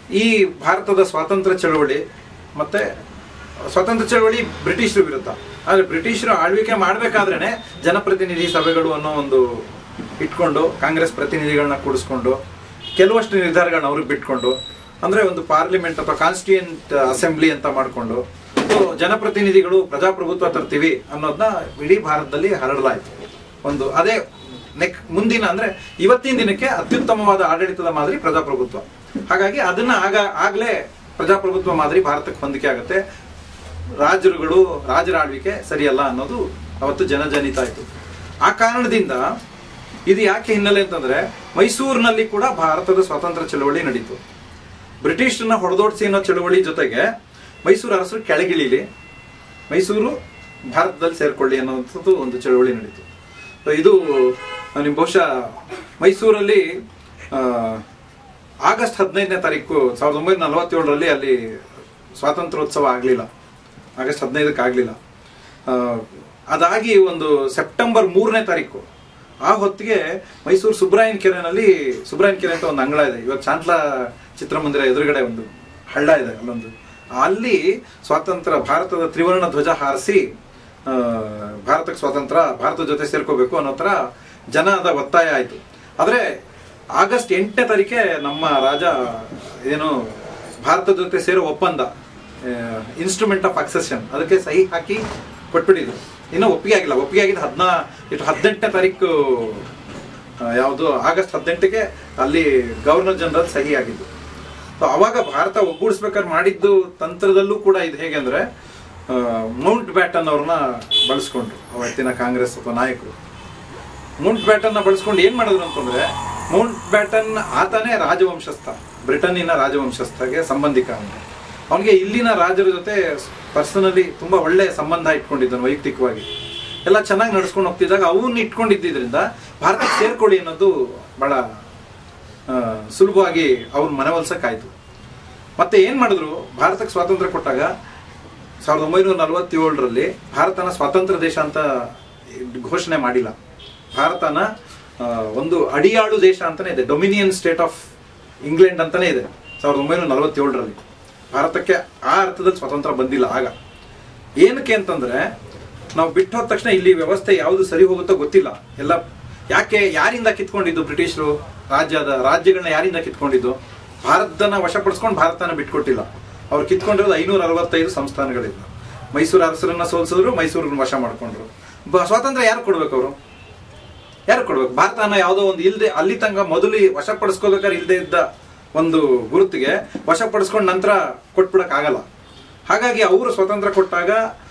ಈ ಭಾರತದ ಸ್ವಾತಂತ್ರ್ಯ ಚಳವಳಿ ಮತ್ತೆ ಸ್ವಾತಂತ್ರ್ಯ ಚಳವಳಿ ಬ್ರಿಟಿಷರ ವಿರುದ್ಧ ಆದ್ರೆ ಬ್ರಿಟಿಷರು ಆಳ್ವಿಕೆ ಮಾಡ್ಬೇಕಾದ್ರೇನೆ ಜನಪ್ರತಿನಿಧಿ ಸಭೆಗಳು ಅನ್ನೋ ಒಂದು ಇಟ್ಕೊಂಡು ಕಾಂಗ್ರೆಸ್ ಪ್ರತಿನಿಧಿಗಳನ್ನ ಕೂಡಿಸ್ಕೊಂಡು ಕೆಲವಷ್ಟು ನಿರ್ಧಾರಗಳನ್ನ ಅವ್ರಿಗೆ ಬಿಟ್ಕೊಂಡು ಅಂದ್ರೆ ಒಂದು ಪಾರ್ಲಿಮೆಂಟ್ ಅಥವಾ ಕಾನ್ಸ್ಟಿಟ್ಯೂಂಟ್ ಅಸೆಂಬ್ಲಿ ಅಂತ ಮಾಡ್ಕೊಂಡು ಸೊ ಜನಪ್ರತಿನಿಧಿಗಳು ಪ್ರಜಾಪ್ರಭುತ್ವ ತರ್ತೀವಿ ಅನ್ನೋದನ್ನ ಇಡೀ ಭಾರತದಲ್ಲಿ ಹರಡಲಾಯಿತು ಒಂದು ಅದೇ ನೆಕ್ ಮುಂದಿನ ಅಂದ್ರೆ ಇವತ್ತಿನ ದಿನಕ್ಕೆ ಅತ್ಯುತ್ತಮವಾದ ಆಡಳಿತದ ಮಾದರಿ ಪ್ರಜಾಪ್ರಭುತ್ವ ಹಾಗಾಗಿ ಅದನ್ನ ಆಗ ಆಗ್ಲೇ ಪ್ರಜಾಪ್ರಭುತ್ವ ಮಾದರಿ ಭಾರತಕ್ಕೆ ಹೊಂದಿಕೆ ಆಗುತ್ತೆ ರಾಜರುಗಳು ರಾಜರ ಆಳ್ವಿಕೆ ಸರಿಯಲ್ಲ ಅನ್ನೋದು ಅವತ್ತು ಜನಜನಿತ ಆಯ್ತು ಆ ಕಾರಣದಿಂದ ಇದು ಯಾಕೆ ಹಿನ್ನೆಲೆ ಅಂತಂದ್ರೆ ಮೈಸೂರಿನಲ್ಲಿ ಕೂಡ ಭಾರತದ ಸ್ವಾತಂತ್ರ್ಯ ಚಳವಳಿ ನಡೀತು ಬ್ರಿಟಿಷರನ್ನ ಹೊಡೆದೋಡಿಸಿ ಅನ್ನೋ ಚಳವಳಿ ಜೊತೆಗೆ ಮೈಸೂರು ಅರಸರು ಕೆಳಗಿಳಿಲಿ ಮೈಸೂರು ಭಾರತದಲ್ಲಿ ಸೇರ್ಕೊಳ್ಳಿ ಅನ್ನೋಂಥದ್ದು ಒಂದು ಚಳವಳಿ ನಡೀತು So ಇದು ನಿಮ್ ಬಹುಶಃ ಮೈಸೂರಲ್ಲಿ ಆ, ಆಗಸ್ಟ್ ಹದಿನೈದನೇ ತಾರೀಕು ಸಾವಿರದ ಒಂಬೈನೂರ ನಲವತ್ತೇಳರಲ್ಲಿ ಅಲ್ಲಿ ಸ್ವಾತಂತ್ರ್ಯೋತ್ಸವ ಆಗಲಿಲ್ಲ ಆಗಸ್ಟ್ ಹದಿನೈದಕ್ಕೆ ಆಗಲಿಲ್ಲ ಅದಾಗಿ ಒಂದು ಸೆಪ್ಟೆಂಬರ್ ಮೂರನೇ ತಾರೀಕು ಆ ಹೊತ್ತಿಗೆ ಮೈಸೂರು ಸುಬ್ರಾಯನ್ ಕೆರೆನಲ್ಲಿ ಸುಬ್ರಾಯನ್ ಕೆರೆ ಅಂತ ಒಂದು ಅಂಗಳ ಇದೆ ಇವಾಗ ಚಾಂತ್ಲಾ ಚಿತ್ರಮಂದಿರ ಎದುರುಗಡೆ ಒಂದು ಹಳ್ಳ ಇದೆ ಅಲ್ಲೊಂದು ಅಲ್ಲಿ ಸ್ವಾತಂತ್ರ್ಯ ಭಾರತದ ತ್ರಿವರ್ಣ ಧ್ವಜ ಹಾರಿಸಿ ಆ, ಭಾರತಕ್ಕೆ ಸ್ವಾತಂತ್ರ್ಯ ಭಾರತದ ಜೊತೆ ಸೇರ್ಕೋಬೇಕು ಅನ್ನೋ ಥರ ಜನದ ಒತ್ತಾಯ ಆಯಿತು ಆದರೆ ಆಗಸ್ಟ್ ಎಂಟನೇ ತಾರೀಕೆ ನಮ್ಮ ರಾಜ ಏನು ಭಾರತದ ಜೊತೆ ಸೇರೋ ಒಪ್ಪಂದ ಇನ್ಸ್ಟ್ರೂಮೆಂಟ್ ಆಫ್ ಅಕ್ಸೆಷನ್ ಅದಕ್ಕೆ ಸಹಿ ಹಾಕಿ ಕೊಟ್ಬಿಟ್ಟಿದ್ರು ಇನ್ನೂ ಒಪ್ಪಿಗೆ ಆಗಿಲ್ಲ ಒಪ್ಪಿಗೆ ಆಗಿದ್ದು ಹದಿನಾ ಇಟ್ಟು ಹದಿನೆಂಟನೇ ತಾರೀಕು ಯಾವುದು ಆಗಸ್ಟ್ ಹದಿನೆಂಟಕ್ಕೆ ಅಲ್ಲಿ ಗವರ್ನರ್ ಜನರಲ್ ಸಹಿ ಆಗಿದ್ದು ಸೊ ಅವಾಗ ಭಾರತ ಒಗ್ಗೂಡಿಸ್ಬೇಕಾದ್ರೆ ಮಾಡಿದ್ದು ತಂತ್ರದಲ್ಲೂ ಕೂಡ ಇದು ಹೇಗೆ ಅಂದ್ರೆ ಆ, ಮೌಂಟ್ ಬ್ಯಾಟನ್ ಅವ್ರನ್ನ ಬಳಸ್ಕೊಂಡ್ರು ಅವತ್ತಿನ ಕಾಂಗ್ರೆಸ್ ಅಥವಾ ನಾಯಕರು ಮೌಂಟ್ ಬ್ಯಾಟನ್ ಬಳಸ್ಕೊಂಡು ಏನ್ ಮಾಡಿದ್ರು ಅಂತಂದ್ರೆ ಮೌಂಟ್ ಬ್ಯಾಟನ್ ಆತನೇ ರಾಜವಂಶಸ್ಥ ಬ್ರಿಟನ್ನಿನ ರಾಜವಂಶಸ್ಥಗೆ ಸಂಬಂಧಿಕ ಅವನಿಗೆ ಅವನಿಗೆ ಇಲ್ಲಿನ ರಾಜರ ಜೊತೆ ಪರ್ಸನಲಿ ತುಂಬಾ ಒಳ್ಳೆ ಸಂಬಂಧ ಇಟ್ಕೊಂಡಿದ್ದನು ವೈಯಕ್ತಿಕವಾಗಿ ಎಲ್ಲ ಚೆನ್ನಾಗಿ ನಡ್ಸ್ಕೊಂಡು ಹೋಗ್ತಿದ್ದಾಗ ಅವನ್ನ ಇಟ್ಕೊಂಡಿದ್ದರಿಂದ ಭಾರತಕ್ಕೆ ಸೇರ್ಕೊಳ್ಳಿ ಅನ್ನೋದು ಬಹಳ ಆ, ಸುಲಭವಾಗಿ ಅವ್ರ ಮನವೊಲ್ಸಕ್ಕಾಯ್ತು ಮತ್ತೆ ಏನ್ ಮಾಡಿದ್ರು ಭಾರತಕ್ಕೆ ಸ್ವಾತಂತ್ರ್ಯ ಕೊಟ್ಟಾಗ ಸಾವಿರದ ಒಂಬೈನೂರ ನಲವತ್ತೇಳರಲ್ಲಿ ಭಾರತನ ಸ್ವಾತಂತ್ರ್ಯ ದೇಶ ಅಂತ ಘೋಷಣೆ ಮಾಡಿಲ್ಲ ಭಾರತನ ಆ, ಒಂದು ಅಡಿಯಾಳು ದೇಶ ಅಂತಾನೆ ಇದೆ ಡೊಮಿನಿಯನ್ ಸ್ಟೇಟ್ ಆಫ್ ಇಂಗ್ಲೆಂಡ್ ಅಂತಾನೆ ಇದೆ ಸಾವಿರದ ಒಂಬೈನೂರ ನಲವತ್ತೇಳರಲ್ಲಿ ಭಾರತಕ್ಕೆ ಆ ಅರ್ಥದಲ್ಲಿ ಸ್ವಾತಂತ್ರ್ಯ ಬಂದಿಲ್ಲ ಆಗ ಏನಕ್ಕೆ ಅಂತಂದ್ರೆ ನಾವು ಬಿಟ್ಟು ಹೋದ ತಕ್ಷಣ ಇಲ್ಲಿ ವ್ಯವಸ್ಥೆ ಯಾವುದು ಸರಿ ಹೋಗುತ್ತೋ ಗೊತ್ತಿಲ್ಲ ಎಲ್ಲ ಯಾಕೆ ಯಾರಿಂದ ಕಿತ್ಕೊಂಡಿದ್ದು ಬ್ರಿಟಿಷರು ರಾಜ್ಯದ ರಾಜ್ಯಗಳನ್ನ ಯಾರಿಂದ ಕಿತ್ಕೊಂಡಿದ್ದು ಭಾರತನ ವಶಪಡಿಸ್ಕೊಂಡು ಭಾರತನ ಬಿಟ್ಕೊಟ್ಟಿಲ್ಲ ಅವ್ರು ಕಿತ್ಕೊಂಡಿರೋದು ಐನೂರ ಅರವತ್ತೈದು ಸಂಸ್ಥಾನಗಳಿಂದ ಮೈಸೂರು ಅರಸರನ್ನ ಸೋಲ್ಸಿದ್ರು ಮೈಸೂರನ್ನ ವಶ ಮಾಡ್ಕೊಂಡ್ರು ಬ- ಸ್ವಾತಂತ್ರ್ಯ ಯಾರು ಕೊಡ್ಬೇಕು ಅವರು ಯಾರು ಕೊಡ್ಬೇಕು ಭಾರತನ ಯಾವುದೋ ಒಂದು ಇಲ್ದೆ ಅಲ್ಲಿ ತನಕ ಮೊದಲು ಈ ವಶಪಡಿಸ್ಕೋಬೇಕಾದ್ರೆ ಇಲ್ಲದೆ ಇದ್ದ ಒಂದು ಗುರುತಿಗೆ ವಶಪಡಿಸ್ಕೊಂಡು ನಂತರ ಕೊಟ್ಬಿಡಕ್ ಆಗಲ್ಲ ಹಾಗಾಗಿ ಅವರು ಸ್ವಾತಂತ್ರ್ಯ ಕೊಟ್ಟಾಗ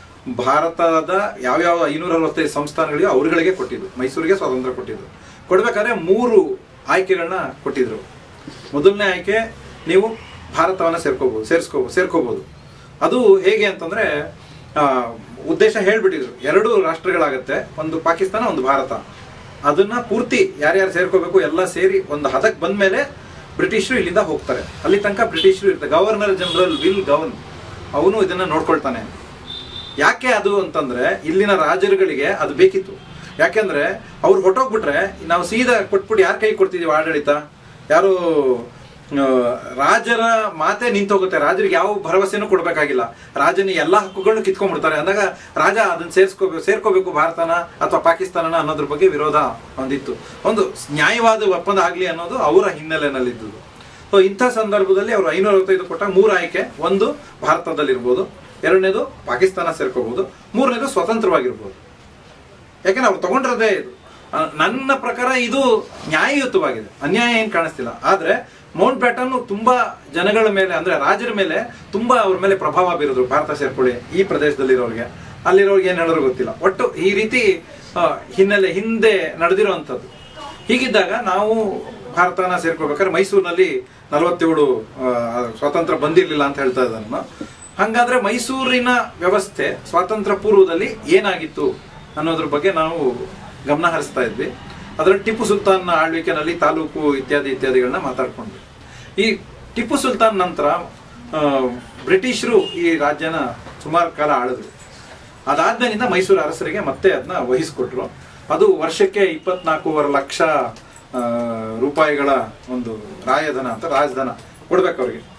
ಭಾರತದ ಯಾವ್ಯಾವ ಐನೂರ ಅರವತ್ತೈದು ಸಂಸ್ಥಾನಗಳಿಗೆ ಅವ್ರುಗಳಿಗೆ ಕೊಟ್ಟಿದ್ದು ಮೈಸೂರಿಗೆ ಸ್ವಾತಂತ್ರ್ಯ ಕೊಟ್ಟಿದ್ದು ಕೊಡ್ಬೇಕಾದ್ರೆ ಮೂರು ಆಯ್ಕೆಗಳನ್ನ ಕೊಟ್ಟಿದ್ರು ಮೊದಲನೇ ಆಯ್ಕೆ ನೀವು ಭಾರತವನ್ನ ಸೇರ್ಕೋಬಹುದು ಸೇರ್ಸ್ಕೋಬಹುದು ಸೇರ್ಕೋಬಹುದು ಅದು ಹೇಗೆ ಅಂತಂದ್ರೆ ಆ, ಉದ್ದೇಶ ಹೇಳ್ಬಿಟ್ಟಿದ್ರು ಎರಡು ರಾಷ್ಟ್ರಗಳಾಗತ್ತೆ ಒಂದು ಪಾಕಿಸ್ತಾನ ಒಂದು ಭಾರತ ಅದನ್ನ ಪೂರ್ತಿ ಯಾರ್ಯಾರು ಸೇರ್ಕೋಬೇಕು ಎಲ್ಲ ಸೇರಿ ಒಂದು ಹದಕ್ಕೆ ಬಂದ್ಮೇಲೆ ಬ್ರಿಟಿಷರು ಇಲ್ಲಿಂದ ಹೋಗ್ತಾರೆ ಅಲ್ಲಿ ತನಕ ಬ್ರಿಟಿಷರು ಇರ್ತಾರೆ ಗವರ್ನರ್ ಜನರಲ್ ವಿಲ್ ಗವರ್ನ್ ಅವನು ಇದನ್ನ ನೋಡ್ಕೊಳ್ತಾನೆ ಯಾಕೆ ಅದು ಅಂತಂದ್ರೆ ಇಲ್ಲಿನ ರಾಜರುಗಳಿಗೆ ಅದು ಬೇಕಿತ್ತು ಯಾಕೆಂದ್ರೆ ಅವ್ರು ಹೊಟ್ಟೋಗ್ಬಿಟ್ರೆ ನಾವು ಸೀದಾ ಕೊಟ್ಬಿಟ್ಟು ಯಾರ ಕೈ ಕೊಡ್ತಿದೀವಿ ಆಡಳಿತ ಯಾರು ಆ, ರಾಜರ ಮಾತೆ ನಿಂತೋಗುತ್ತೆ ರಾಜರಿಗೆ ಯಾವ ಭರವಸೆನೂ ಕೊಡ್ಬೇಕಾಗಿಲ್ಲ ರಾಜನ ಎಲ್ಲಾ ಹಕ್ಕುಗಳನ್ನು ಕಿತ್ಕೊಂಡ್ಬಿಡ್ತಾರೆ ಅಂದಾಗ ರಾಜ ಅದನ್ನ ಸೇರ್ಸ್ಕೋಬೇಕು ಸೇರ್ಕೋಬೇಕು ಭಾರತನ ಅಥವಾ ಪಾಕಿಸ್ತಾನನ ಅನ್ನೋದ್ರ ಬಗ್ಗೆ ವಿರೋಧ ಒಂದಿತ್ತು ಒಂದು ನ್ಯಾಯವಾದ ಒಪ್ಪಂದ ಆಗ್ಲಿ ಅನ್ನೋದು ಅವರ ಹಿನ್ನೆಲೆನಲ್ಲಿದ್ದುದು ಸೊ ಇಂಥ ಸಂದರ್ಭದಲ್ಲಿ ಅವರು ಐನೂರ ಅರವತ್ತೈದು ಕೊಟ್ಟ ಮೂರು ಆಯ್ಕೆ ಒಂದು ಭಾರತದಲ್ಲಿರ್ಬೋದು ಎರಡನೇದು ಪಾಕಿಸ್ತಾನ ಸೇರ್ಕೋಬಹುದು ಮೂರನೇದು ಸ್ವತಂತ್ರವಾಗಿರ್ಬೋದು ಯಾಕಂದ್ರೆ ಅವ್ರು ತಗೊಂಡಿರೋದೇ ಇದು ಆ, ನನ್ನ ಪ್ರಕಾರ ಇದು ನ್ಯಾಯಯುತವಾಗಿದೆ ಅನ್ಯಾಯ ಏನ್ ಕಾಣಿಸ್ತಿಲ್ಲ ಆದ್ರೆ ಮೌಂಟ್ ಬ್ಯಾಟನ್ ತುಂಬಾ ಜನಗಳ ಮೇಲೆ ಅಂದ್ರೆ ರಾಜರ ಮೇಲೆ ತುಂಬಾ ಅವ್ರ ಮೇಲೆ ಪ್ರಭಾವ ಬೀರಿದ್ರು ಭಾರತ ಸೇರ್ಕೊಳ್ಳಿ ಈ ಪ್ರದೇಶದಲ್ಲಿರೋರಿಗೆ ಅಲ್ಲಿರೋರ್ಗೆ ಏನ್ ಹೇಳಿದ್ರು ಗೊತ್ತಿಲ್ಲ ಒಟ್ಟು ಈ ರೀತಿ ಆ, ಹಿನ್ನೆಲೆ ಹಿಂದೆ ನಡೆದಿರುವಂತದ್ದು ಹೀಗಿದ್ದಾಗ ನಾವು ಭಾರತನ ಸೇರ್ಕೋಬೇಕಾದ್ರೆ ಮೈಸೂರಿನಲ್ಲಿ ನಲವತ್ತೇಳು ಆ, ಸ್ವಾತಂತ್ರ್ಯ ಬಂದಿರ್ಲಿಲ್ಲ ಅಂತ ಹೇಳ್ತಾ ಇದ್ದಾನೆ ನಾನು. ಹಂಗಾದ್ರೆ ಮೈಸೂರಿನ ವ್ಯವಸ್ಥೆ ಸ್ವಾತಂತ್ರ್ಯ ಪೂರ್ವದಲ್ಲಿ ಏನಾಗಿತ್ತು ಅನ್ನೋದ್ರ ಬಗ್ಗೆ ನಾವು ಗಮನ ಹರಿಸ್ತಾ ಇದ್ವಿ ಅದರಲ್ಲಿ ಟಿಪ್ಪು ಸುಲ್ತಾನ್ ಆಳ್ವಿಕೆನಲ್ಲಿ ತಾಲೂಕು ಇತ್ಯಾದಿ ಇತ್ಯಾದಿಗಳನ್ನ ಮಾತಾಡ್ಕೊಂಡ್ವಿ ಈ ಟಿಪ್ಪು ಸುಲ್ತಾನ್ ನಂತರ ಆ, ಬ್ರಿಟಿಷರು ಈ ರಾಜ್ಯನ ಸುಮಾರು ಕಾಲ ಆಳಿದ್ರು ಅದಾದ್ಮೇಲಿಂದ ಮೈಸೂರು ಅರಸರಿಗೆ ಮತ್ತೆ ಅದನ್ನ ವಹಿಸ್ಕೊಟ್ರು ಅದು ವರ್ಷಕ್ಕೆ ಇಪ್ಪತ್ನಾಲ್ಕೂವರೆ ಲಕ್ಷ ಆ, ರೂಪಾಯಿಗಳ ಒಂದು ರಾಯಧನ ಅಂತ ರಾಜಧನ ಕೊಡ್ಬೇಕು ಅವ್ರಿಗೆ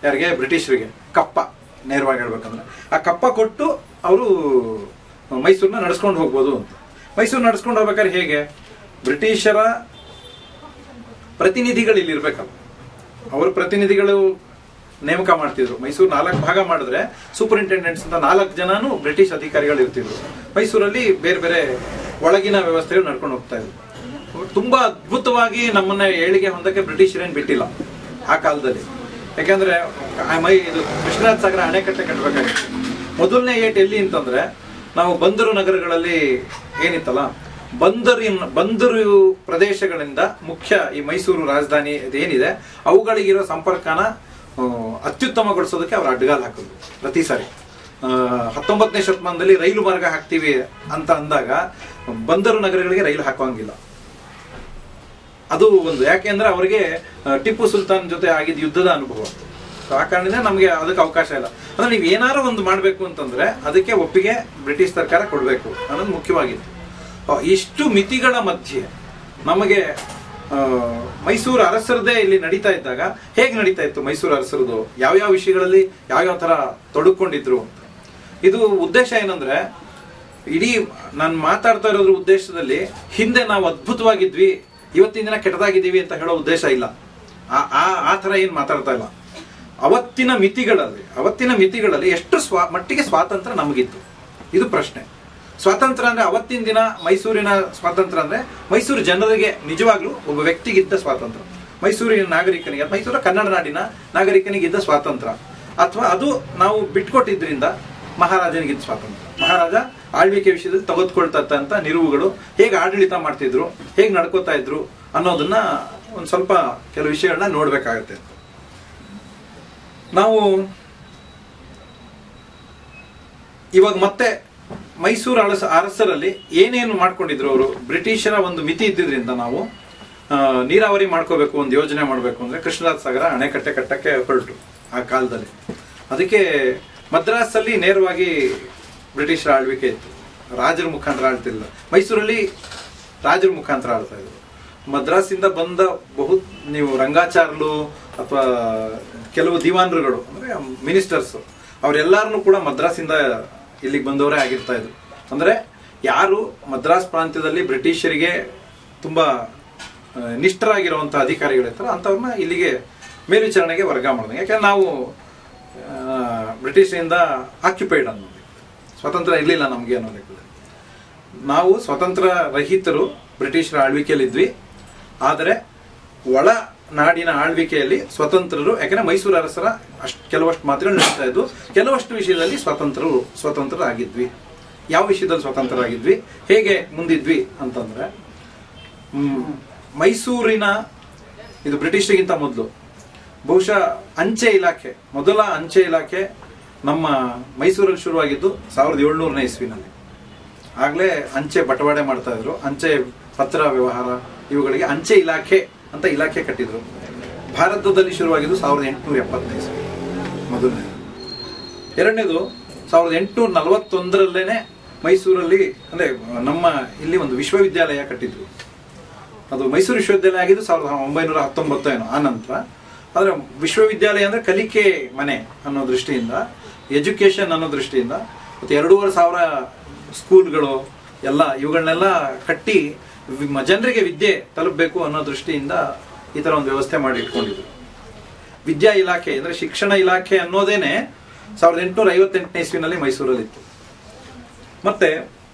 ಯಾರಿಗೆ ಬ್ರಿಟಿಷರಿಗೆ ಕಪ್ಪ ನೇರವಾಗಿ ಹೇಳ್ಬೇಕಂದ್ರೆ ಆ ಕಪ್ಪ ಕೊಟ್ಟು ಅವರು ಮೈಸೂರನ್ನ ನಡೆಸ್ಕೊಂಡು ಹೋಗ್ಬೋದು ಅಂತ ಮೈಸೂರು ನಡೆಸ್ಕೊಂಡು ಹೋಗ್ಬೇಕಾದ್ರೆ ಹೇಗೆ ಬ್ರಿಟಿಷರ ಪ್ರತಿನಿಧಿಗಳು ಇಲ್ಲಿ ಇರ್ಬೇಕಲ್ಲ ಅವ್ರ ಪ್ರತಿನಿಧಿಗಳು ನೇಮಕ ಮಾಡ್ತಿದ್ರು ಮೈಸೂರು ನಾಲ್ಕು ಭಾಗ ಮಾಡಿದ್ರೆ ಸೂಪರಿಂಟೆಂಡೆಂಟ್ಸ್ ಅಂತ ನಾಲ್ಕು ಜನನು ಬ್ರಿಟಿಷ್ ಅಧಿಕಾರಿಗಳು ಇರ್ತಿದ್ರು ಮೈಸೂರಲ್ಲಿ ಬೇರೆ ಬೇರೆ ಒಳಗಿನ ವ್ಯವಸ್ಥೆಗಳು ನಡ್ಕೊಂಡು ಹೋಗ್ತಾ ಇದ್ರು ತುಂಬಾ ಅದ್ಭುತವಾಗಿ ನಮ್ಮನ್ನ ಏಳಿಗೆ ಹೊಂದಕ್ಕೆ ಬ್ರಿಟಿಷರೇನ್ ಬಿಟ್ಟಿಲ್ಲ ಆ ಕಾಲದಲ್ಲಿ ಯಾಕಂದ್ರೆ ಆ ಮೈ ಇದು ಕೃಷ್ಣರಾಜ ಸಾಗರ ಅಣೆಕಟ್ಟೆ ಕಟ್ಟಬೇಕಾಗಿತ್ತು ಮೊದಲನೇ ಏಟ್ ಎಲ್ಲಿ ಅಂತಂದ್ರೆ ನಾವು ಬಂದರು ನಗರಗಳಲ್ಲಿ ಏನಿತ್ತಲ್ಲ ಬಂದರಿನ ಬಂದರು ಪ್ರದೇಶಗಳಿಂದ ಮುಖ್ಯ ಈ ಮೈಸೂರು ರಾಜಧಾನಿ ಇದೇನಿದೆ ಅವುಗಳಿಗಿರೋ ಸಂಪರ್ಕನ ಆ, ಅತ್ಯುತ್ತಮಗೊಳಿಸೋದಕ್ಕೆ ಅವ್ರು ಅಡ್ಡಗಾಲ್ ಹಾಕೋದು ಪ್ರತಿ ಸಾರಿ ಆ, ಹತ್ತೊಂಬತ್ತನೇ ಶತಮಾನದಲ್ಲಿ ರೈಲು ಮಾರ್ಗ ಹಾಕ್ತೀವಿ ಅಂತ ಅಂದಾಗ ಬಂದರು ನಗರಗಳಿಗೆ ರೈಲು ಹಾಕೋಂಗಿಲ್ಲ ಅದು ಒಂದು ಯಾಕೆಂದ್ರೆ ಅವರಿಗೆ ಆ, ಟಿಪ್ಪು ಸುಲ್ತಾನ್ ಜೊತೆ ಆಗಿದ್ದ ಯುದ್ಧದ ಅನುಭವ So, ಆ ಕಾರಣದಿಂದ ನಮಗೆ ಅದಕ್ಕೆ ಅವಕಾಶ ಇಲ್ಲ ಅಂದ್ರೆ ನೀವು ಏನಾರು ಒಂದು ಮಾಡಬೇಕು ಅಂತಂದ್ರೆ ಅದಕ್ಕೆ ಒಪ್ಪಿಗೆ ಬ್ರಿಟಿಷ್ ಸರ್ಕಾರ ಕೊಡಬೇಕು ಅನ್ನೋದು ಮುಖ್ಯವಾಗಿತ್ತು ಆ, ಇಷ್ಟು ಮಿತಿಗಳ ಮಧ್ಯೆ ನಮಗೆ ಆ, ಮೈಸೂರು ಅರಸರದೇ ಇಲ್ಲಿ ನಡೀತಾ ಇದ್ದಾಗ ಹೇಗೆ ನಡೀತಾ ಇತ್ತು ಮೈಸೂರು ಅರಸರದು ಯಾವ್ಯಾವ ವಿಷಯಗಳಲ್ಲಿ ಯಾವ್ಯಾವ ತರ ತೊಡಕೊಂಡಿದ್ರು ಅಂತ ಇದು ಉದ್ದೇಶ ಏನಂದ್ರೆ ಇಡೀ ನಾನು ಮಾತಾಡ್ತಾ ಇರೋದ್ರ ಉದ್ದೇಶದಲ್ಲಿ ಹಿಂದೆ ನಾವು ಅದ್ಭುತವಾಗಿದ್ವಿ ಇವತ್ತಿನ ದಿನ ಕೆಟ್ಟದಾಗಿದ್ದೀವಿ ಅಂತ ಹೇಳೋ ಉದ್ದೇಶ ಇಲ್ಲ ಆ ಆ- ಆ ಥರ ಏನು ಮಾತಾಡ್ತಾ ಇಲ್ಲ ಅವತ್ತಿನ ಮಿತಿಗಳಲ್ಲಿ ಅವತ್ತಿನ ಮಿತಿಗಳಲ್ಲಿ ಎಷ್ಟು ಸ್ವಾ ಮಟ್ಟಿಗೆ ಸ್ವಾತಂತ್ರ್ಯ ನಮಗಿತ್ತು ಇದು ಪ್ರಶ್ನೆ ಸ್ವಾತಂತ್ರ್ಯ ಅಂದ್ರೆ ಅವತ್ತಿನ ದಿನ ಮೈಸೂರಿನ ಸ್ವಾತಂತ್ರ್ಯ ಅಂದ್ರೆ ಮೈಸೂರು ಜನರಿಗೆ ನಿಜವಾಗ್ಲೂ ಒಬ್ಬ ವ್ಯಕ್ತಿಗಿದ್ದ ಸ್ವಾತಂತ್ರ್ಯ ಮೈಸೂರಿನ ನಾಗರಿಕನಿಗೆ ಮೈಸೂರ ಕನ್ನಡ ನಾಡಿನ ನಾಗರಿಕನಿಗಿದ್ದ ಸ್ವಾತಂತ್ರ್ಯ ಅಥವಾ ಅದು ನಾವು ಬಿಟ್ಕೊಟ್ಟಿದ್ರಿಂದ ಮಹಾರಾಜನಿಗಿದ್ದ ಸ್ವಾತಂತ್ರ್ಯ ಮಹಾರಾಜ ಆಳ್ವಿಕೆ ವಿಷಯದಲ್ಲಿ ತೆಗೆದುಕೊಳ್ತಕ್ಕಂಥ ನಿಲುವುಗಳು ಹೇಗೆ ಆಡಳಿತ ಮಾಡ್ತಿದ್ರು ಹೇಗೆ ನಡ್ಕೋತಾ ಇದ್ರು ಅನ್ನೋದನ್ನ ಒಂದು ಸ್ವಲ್ಪ ಕೆಲವು ವಿಷಯಗಳನ್ನ ನೋಡ್ಬೇಕಾಗತ್ತೆ ನಾವು ಇವಾಗ ಮತ್ತೆ ಮೈಸೂರು ಅರಸ ಅರಸರಲ್ಲಿ ಏನೇನು ಮಾಡ್ಕೊಂಡಿದ್ರು ಅವರು ಬ್ರಿಟಿಷರ ಒಂದು ಮಿತಿ ಇದ್ದಿದ್ರಿಂದ ನಾವು ಆ, ನೀರಾವರಿ ಮಾಡ್ಕೋಬೇಕು ಒಂದು ಯೋಜನೆ ಮಾಡಬೇಕು ಅಂದ್ರೆ ಕೃಷ್ಣರಾಜ ಸಾಗರ ಅಣೆಕಟ್ಟೆ ಕಟ್ಟಕ್ಕೆ ಹೊರಟು ಆ ಕಾಲದಲ್ಲಿ ಅದಕ್ಕೆ ಮದ್ರಾಸಲ್ಲಿ ನೇರವಾಗಿ ಬ್ರಿಟಿಷರ ಆಳ್ವಿಕೆ ಇತ್ತು ರಾಜರ ಮುಖಾಂತರ ಆಳ್ತಿಲ್ಲ ಮೈಸೂರಲ್ಲಿ ರಾಜರ ಮುಖಾಂತರ ಆಳ್ತಾ ಇದ್ರು ಮದ್ರಾಸಿಂದ ಬಂದ ಬಹು ನೀವು ರಂಗಾಚಾರ್ಲು ಅಥವಾ ಕೆಲವು ದಿವಾನರುಗಳು ಅಂದ್ರೆ ಮಿನಿಸ್ಟರ್ಸ್ ಅವರೆಲ್ಲರನ್ನು ಕೂಡ ಮದ್ರಾಸಿಂದ ಇಲ್ಲಿಗೆ ಬಂದವರೇ ಆಗಿರ್ತಾ ಇದ್ರು ಅಂದ್ರೆ ಯಾರು ಮದ್ರಾಸ್ ಪ್ರಾಂತ್ಯದಲ್ಲಿ ಬ್ರಿಟಿಷರಿಗೆ ತುಂಬಾ ಆ, ನಿಷ್ಠರಾಗಿರುವಂತಹ ಅಧಿಕಾರಿಗಳಿರ್ತಾರೆ ಅಂಥವ್ರನ್ನ ಇಲ್ಲಿಗೆ ಮೇಲ್ವಿಚಾರಣೆಗೆ ವರ್ಗ ಮಾಡಿದಂಗೆ ಯಾಕಂದ್ರೆ ನಾವು ಆ, ಬ್ರಿಟಿಷರಿಂದ ಆಕ್ಯುಪೈಡ್ ಅನ್ನೋದು ಸ್ವತಂತ್ರ ಇರಲಿಲ್ಲ ನಮಗೆ ಅನ್ನೋ ಲೆಕ್ಕದಲ್ಲಿ ನಾವು ಸ್ವತಂತ್ರ ರಹಿತರು ಬ್ರಿಟಿಷರ ಆಳ್ವಿಕೆಯಲ್ಲಿದ್ವಿ ಆದರೆ ಒಳ ನಾಡಿನ ಆಳ್ವಿಕೆಯಲ್ಲಿ ಸ್ವತಂತ್ರರು ಯಾಕಂದ್ರೆ ಮೈಸೂರು ಅರಸರ ಅಷ್ಟು ಕೆಲವಷ್ಟು ಮಾತುಗಳು ನಡೀತಾ ಇದ್ವು ಕೆಲವಷ್ಟು ವಿಷಯದಲ್ಲಿ ಸ್ವತಂತ್ರರು ಸ್ವತಂತ್ರರಾಗಿದ್ವಿ ಯಾವ ವಿಷಯದಲ್ಲಿ ಸ್ವತಂತ್ರರಾಗಿದ್ವಿ ಹೇಗೆ ಮುಂದಿದ್ವಿ ಅಂತಂದ್ರೆ ಮ್, ಮೈಸೂರಿನ ಇದು ಬ್ರಿಟಿಷರಿಗಿಂತ ಮೊದಲು ಬಹುಶಃ ಅಂಚೆ ಇಲಾಖೆ ಮೊದಲ ಅಂಚೆ ಇಲಾಖೆ ನಮ್ಮ ಮೈಸೂರಲ್ಲಿ ಶುರುವಾಗಿದ್ದು ಸಾವಿರದ ಏಳ್ನೂರನೇ ಇಸ್ವಿನಲ್ಲಿ ಆಗ್ಲೇ ಅಂಚೆ ಬಟವಾಡೆ ಮಾಡ್ತಾ ಇದ್ರು ಅಂಚೆ ಪತ್ರ ವ್ಯವಹಾರ ಇವುಗಳಿಗೆ ಅಂಚೆ ಇಲಾಖೆ ಅಂತ ಇಲಾಖೆ ಕಟ್ಟಿದ್ರು ಭಾರತದಲ್ಲಿ ಶುರುವಾಗಿದ್ದು ಸಾವಿರದ ಎಂಟುನೂರ ಎಪ್ಪತ್ತನೇ ಇಸ್ವಿ ಮೊದಲನೇ ಎರಡನೇದು ಸಾವಿರದ ಎಂಟುನೂರ ನಲವತ್ತೊಂದರಲ್ಲೇನೆ ಮೈಸೂರಲ್ಲಿ ಅಂದ್ರೆ ನಮ್ಮ ಇಲ್ಲಿ ಒಂದು ವಿಶ್ವವಿದ್ಯಾಲಯ ಕಟ್ಟಿದ್ರು ಅದು ಮೈಸೂರು ವಿಶ್ವವಿದ್ಯಾಲಯ ಆಗಿದ್ದು ಸಾವಿರದ ಒಂಬೈನೂರ ಹತ್ತೊಂಬತ್ತು ಏನೋ ಆ ನಂತರ ಆದರೆ ವಿಶ್ವವಿದ್ಯಾಲಯ ಅಂದ್ರೆ ಕಲಿಕೆ ಮನೆ ಅನ್ನೋ ದೃಷ್ಟಿಯಿಂದ ಎಜುಕೇಶನ್ ಅನ್ನೋ ದೃಷ್ಟಿಯಿಂದ ಮತ್ತು ಎರಡೂವರೆ ಸಾವಿರ ಸ್ಕೂಲ್ಗಳು ಎಲ್ಲ ಇವುಗಳನ್ನೆಲ್ಲ ಕಟ್ಟಿ ವಿ- ಮ- ಜನರಿಗೆ ವಿದ್ಯೆ ತಲುಪಬೇಕು ಅನ್ನೋ ದೃಷ್ಟಿಯಿಂದ ಈ ಥರ ಒಂದು ವ್ಯವಸ್ಥೆ ಮಾಡಿ ಇಟ್ಕೊಂಡಿದ್ರು ವಿದ್ಯಾ ಇಲಾಖೆ ಅಂದ್ರೆ ಶಿಕ್ಷಣ ಇಲಾಖೆ ಅನ್ನೋದೇನೆ ಸಾವಿರದ ಎಂಟುನೂರ ಐವತ್ತೆಂಟನೇ ಇಸ್ವಿನಲ್ಲಿ ಮೈಸೂರಲ್ಲಿತ್ತು ಮತ್ತೆ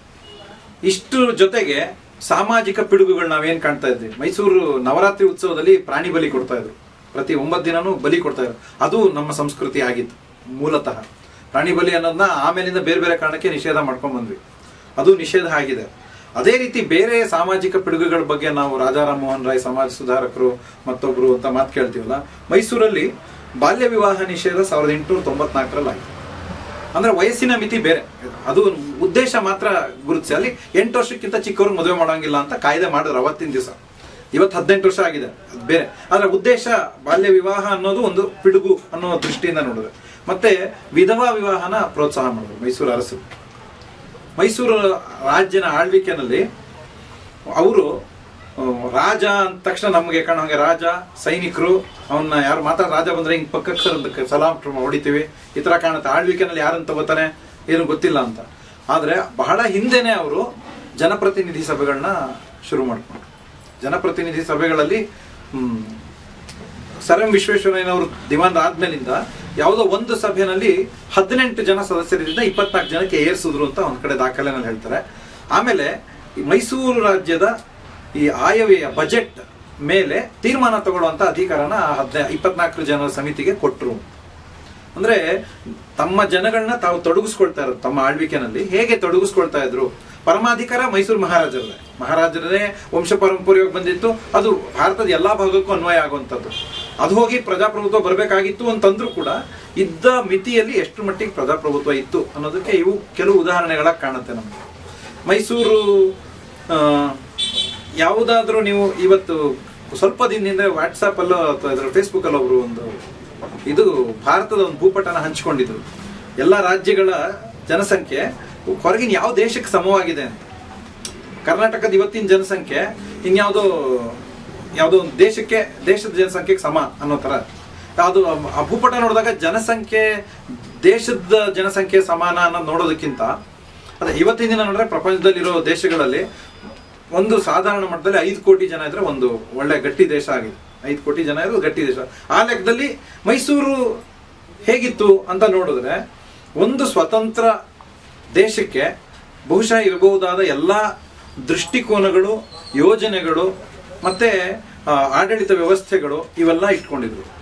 ಇಷ್ಟರ ಜೊತೆಗೆ ಸಾಮಾಜಿಕ ಪಿಡುಗುಗಳು ನಾವೇನ್ ಕಾಣ್ತಾ ಇದ್ವಿ ಮೈಸೂರು ನವರಾತ್ರಿ ಉತ್ಸವದಲ್ಲಿ ಪ್ರಾಣಿ ಬಲಿ ಕೊಡ್ತಾ ಇದ್ರು ಪ್ರತಿ ಒಂಬತ್ತು ದಿನನೂ ಬಲಿ ಕೊಡ್ತಾ ಇದ್ರು ಅದು ನಮ್ಮ ಸಂಸ್ಕೃತಿ ಆಗಿತ್ತು ಮೂಲತಃ ಪ್ರಾಣಿ ಬಲಿ ಅನ್ನೋದನ್ನ ಆಮೇಲಿಂದ ಬೇರೆ ಬೇರೆ ಕಾರಣಕ್ಕೆ ನಿಷೇಧ ಮಾಡ್ಕೊಂಡ್ ಬಂದ್ವಿ ಅದು ನಿಷೇಧ ಆಗಿದೆ ಅದೇ ರೀತಿ ಬೇರೆ ಸಾಮಾಜಿಕ ಪಿಡುಗುಗಳ ಬಗ್ಗೆ ನಾವು ರಾಜಾರಾಮ್ ಮೋಹನ್ ರಾಯ್ ಸಮಾಜ ಸುಧಾರಕರು ಮತ್ತೊಬ್ರು ಅಂತ ಮಾತು ಕೇಳ್ತೀವಲ್ಲ ಮೈಸೂರಲ್ಲಿ ಬಾಲ್ಯ ವಿವಾಹ ನಿಷೇಧ ಸಾವಿರದ ಎಂಟುನೂರ ತೊಂಬತ್ನಾಲ್ಕರಲ್ಲಿ ಆಯಿತು ಅಂದ್ರೆ ವಯಸ್ಸಿನ ಮಿತಿ ಬೇರೆ ಅದು ಉದ್ದೇಶ ಮಾತ್ರ ಗುರುತಿಸಿ ಅಲ್ಲಿ ಎಂಟು ವರ್ಷಕ್ಕಿಂತ ಚಿಕ್ಕವ್ರಿಗೆ ಮದುವೆ ಮಾಡೋಂಗಿಲ್ಲ ಅಂತ ಕಾಯ್ದೆ ಮಾಡಿದ್ರು ಅವತ್ತಿನ ದಿವಸ ಇವತ್ತು ಹದಿನೆಂಟು ವರ್ಷ ಆಗಿದೆ ಅದು ಬೇರೆ ಆದ್ರೆ ಉದ್ದೇಶ ಬಾಲ್ಯ ವಿವಾಹ ಅನ್ನೋದು ಒಂದು ಪಿಡುಗು ಅನ್ನೋ ದೃಷ್ಟಿಯಿಂದ ನೋಡಿದ್ರೆ ಮತ್ತೆ ವಿಧವಾ ವಿವಾಹನ ಪ್ರೋತ್ಸಾಹ ಮಾಡಿದ್ರು ಮೈಸೂರು ಅರಸರು ಮೈಸೂರು ರಾಜ್ಯನ ಆಳ್ವಿಕೆನಲ್ಲಿ ಅವರು ಆ, ರಾಜ ಅಂದ ತಕ್ಷಣ ನಮಗೆ ಕಾಣೋ ಹಾಗೆ ರಾಜ ಸೈನಿಕರು ಅವನ್ನ ಯಾರು ಮಾತಾಡ ರಾಜ ಬಂದ್ರೆ ಹಿಂಗ್ ಪಕ್ಕಕ್ಕೆ ಸರ್ ಸಲಾಂ ಹೊಡಿತೀವಿ ಈ ತರ ಕಾಣುತ್ತೆ ಆಳ್ವಿಕೆನಲ್ಲಿ ಯಾರನ್ನ ತಗೋತಾನೆ ಏನು ಗೊತ್ತಿಲ್ಲ ಅಂತ ಆದ್ರೆ ಬಹಳ ಹಿಂದೆನೆ ಅವರು ಜನಪ್ರತಿನಿಧಿ ಸಭೆಗಳನ್ನ ಶುರು ಮಾಡ್ಕೊಂಡ್ರು ಜನಪ್ರತಿನಿಧಿ ಸಭೆಗಳಲ್ಲಿ ಹ್ಮ್ ಸರ್ ಎಂ ವಿಶ್ವೇಶ್ವರಯ್ಯನವರು ದಿವಾನ್ ಆದ್ಮೇಲಿಂದ ಯಾವುದೋ ಒಂದು ಸಭೆಯಲ್ಲಿ ಹದಿನೆಂಟು ಜನ ಸದಸ್ಯರಿಂದ ಇಪ್ಪತ್ನಾಲ್ಕು ಜನಕ್ಕೆ ಏರ್ಸಿದ್ರು ಅಂತ ಒಂದ್ ಕಡೆ ದಾಖಲೆನಲ್ಲಿ ಹೇಳ್ತಾರೆ ಆಮೇಲೆ ಈ ಮೈಸೂರು ರಾಜ್ಯದ ಈ ಆಯವ್ಯಯ ಬಜೆಟ್ ಮೇಲೆ ತೀರ್ಮಾನ ತಗೊಳ್ಳುವಂತ ಅಧಿಕಾರನ ಹದಿನೈ ಇಪ್ಪತ್ನಾಲ್ಕು ಜನರ ಸಮಿತಿಗೆ ಕೊಟ್ಟರು ಅಂದ್ರೆ ತಮ್ಮ ಜನಗಳನ್ನ ತಾವು ತೊಡಗಿಸ್ಕೊಳ್ತಾ ಇರೋದು ತಮ್ಮ ಆಳ್ವಿಕೆನಲ್ಲಿ ಹೇಗೆ ತೊಡಗಿಸ್ಕೊಳ್ತಾ ಇದ್ರು ಪರಮಾಧಿಕಾರ ಮೈಸೂರು ಮಹಾರಾಜರದೇ ಮಹಾರಾಜರದೇ ವಂಶ ಪರಂಪರೆಯಾಗಿ ಬಂದಿತ್ತು ಅದು ಭಾರತದ ಎಲ್ಲಾ ಭಾಗಕ್ಕೂ ಅನ್ವಯ ಆಗುವಂಥದ್ದು ಅದು ಹೋಗಿ ಪ್ರಜಾಪ್ರಭುತ್ವ ಬರಬೇಕಾಗಿತ್ತು ಅಂತಂದ್ರೂ ಕೂಡ ಇದ್ದ ಮಿತಿಯಲ್ಲಿ ಎಷ್ಟು ಮಟ್ಟಿಗೆ ಪ್ರಜಾಪ್ರಭುತ್ವ ಇತ್ತು ಅನ್ನೋದಕ್ಕೆ ಇವು ಕೆಲವು ಉದಾಹರಣೆಗಳಾಗಿ ಕಾಣುತ್ತೆ ನಮಗೆ ಮೈಸೂರು ಆ, ಯಾವುದಾದ್ರೂ ನೀವು ಇವತ್ತು ಸ್ವಲ್ಪ ದಿನದಿಂದ ವಾಟ್ಸಾಪ್ ಅಲ್ಲೋ ಅಥವಾ ಇದರ ಫೇಸ್ಬುಕ್ ಅಲ್ಲೋ ಒಬ್ರು ಒಂದು ಇದು ಭಾರತದ ಒಂದು ಭೂಪಟನ ಹಂಚಿಕೊಂಡಿದ್ರು ಎಲ್ಲ ರಾಜ್ಯಗಳ ಜನಸಂಖ್ಯೆ ಹೊರಗಿನ ಯಾವ ದೇಶಕ್ಕೆ ಸಮವಾಗಿದೆ ಅಂತ ಕರ್ನಾಟಕದ ಇವತ್ತಿನ ಜನಸಂಖ್ಯೆ ಇನ್ಯಾವುದೋ ಯಾವುದೋ ಒಂದು ದೇಶಕ್ಕೆ ದೇಶದ ಜನಸಂಖ್ಯೆಗೆ ಸಮ ಅನ್ನೋ ತರ ಅದು ಆ ಭೂಪಟ ನೋಡಿದಾಗ ಜನಸಂಖ್ಯೆ ದೇಶದ ಜನಸಂಖ್ಯೆ ಸಮಾನ ಅನ್ನೋದು ನೋಡೋದಕ್ಕಿಂತ ಅದೇ ಇವತ್ತಿನ ದಿನ ನೋಡಿದ್ರೆ ಪ್ರಪಂಚದಲ್ಲಿರೋ ದೇಶಗಳಲ್ಲಿ ಒಂದು ಸಾಧಾರಣ ಮಟ್ಟದಲ್ಲಿ ಐದು ಕೋಟಿ ಜನ ಇದ್ರೆ ಒಂದು ಒಳ್ಳೆ ಗಟ್ಟಿ ದೇಶ ಆಗಿದೆ ಐದು ಕೋಟಿ ಜನ ಇರೋದು ಗಟ್ಟಿ ದೇಶ ಆ ಲೆಕ್ಕದಲ್ಲಿ ಮೈಸೂರು ಹೇಗಿತ್ತು ಅಂತ ನೋಡಿದ್ರೆ ಒಂದು ಸ್ವತಂತ್ರ ದೇಶಕ್ಕೆ ಬಹುಶಃ ಇರಬಹುದಾದ ಎಲ್ಲ ದೃಷ್ಟಿಕೋನಗಳು ಯೋಜನೆಗಳು ಮತ್ತೆ ಆ, ಆಡಳಿತ ವ್ಯವಸ್ಥೆಗಳು ಇವೆಲ್ಲ ಇಟ್ಕೊಂಡಿದ್ರು